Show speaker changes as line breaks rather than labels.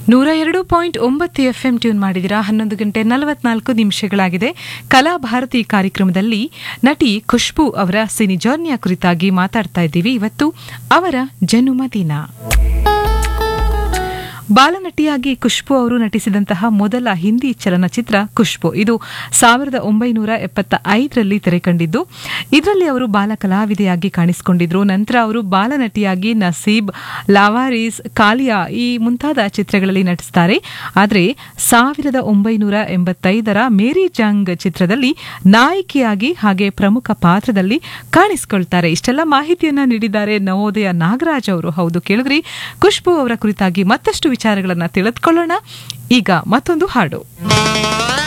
ನೂರ ಎರಡು ಪಾಯಿಂಟ್ ಒಂಬತ್ತು ಎಫ್ಎಂ ಟ್ಯೂನ್ ಮಾಡಿದಿರಾ ಹನ್ನೊಂದು ಗಂಟೆ ನಲವತ್ನಾಲ್ಕು ನಿಮಿಷಗಳಾಗಿದೆ ಕಲಾ ಭಾರತಿ ಕಾರ್ಯಕ್ರಮದಲ್ಲಿ ನಟಿ ಖುಷ್ಬು ಅವರ ಸಿನಿ ಜರ್ನಿಯ ಕುರಿತಾಗಿ ಮಾತಾಡ್ತಾ ಇದ್ದೀವಿ ಇವತ್ತು ಅವರ ಜನ್ಮದಿನ ಬಾಲನಟಿಯಾಗಿ ಖುಷ್ಬು ಅವರು ನಟಿಸಿದಂತಹ ಮೊದಲ ಹಿಂದಿ ಚಲನಚಿತ್ರ ಖುಷ್ಬು ಇದು ಸಾವಿರದ ಒಂಬೈನೂರ ಎಪ್ಪತ್ತ ಐದರಲ್ಲಿ ತೆರೆಕಂಡಿದ್ದು ಇದರಲ್ಲಿ ಅವರು ಬಾಲ ಕಲಾವಿದೆಯಾಗಿ ಕಾಣಿಸಿಕೊಂಡಿದ್ರು ನಂತರ ಅವರು ಬಾಲನಟಿಯಾಗಿ ನಸೀಬ್ ಲಾವಾರೀಸ್ ಕಾಲಿಯಾ ಈ ಮುಂತಾದ ಚಿತ್ರಗಳಲ್ಲಿ ನಟಿಸ್ತಾರೆ ಆದರೆ ಸಾವಿರದ ಒಂಬೈನೂರ ಎಂಬತ್ತೈದರ ಮೇರಿ ಜಂಗ್ ಚಿತ್ರದಲ್ಲಿ ನಾಯಕಿಯಾಗಿ ಹಾಗೆ ಪ್ರಮುಖ ಪಾತ್ರದಲ್ಲಿ ಕಾಣಿಸಿಕೊಳ್ತಾರೆ ಇಷ್ಟೆಲ್ಲ ಮಾಹಿತಿಯನ್ನ ನೀಡಿದ್ದಾರೆ ನವೋದಯ ನಾಗರಾಜ್ ಅವರು ಹೌದು ಕೇಳಿದ್ರಿ ಖುಷ್ಬು ಅವರ ಕುರಿತಾಗಿ ಮತ್ತಷ್ಟು ವಿಚಾರಗಳನ್ನ ತಿಳಿದುಕೊಳ್ಳೋಣ ಈಗ ಮತ್ತೊಂದು ಹಾಡು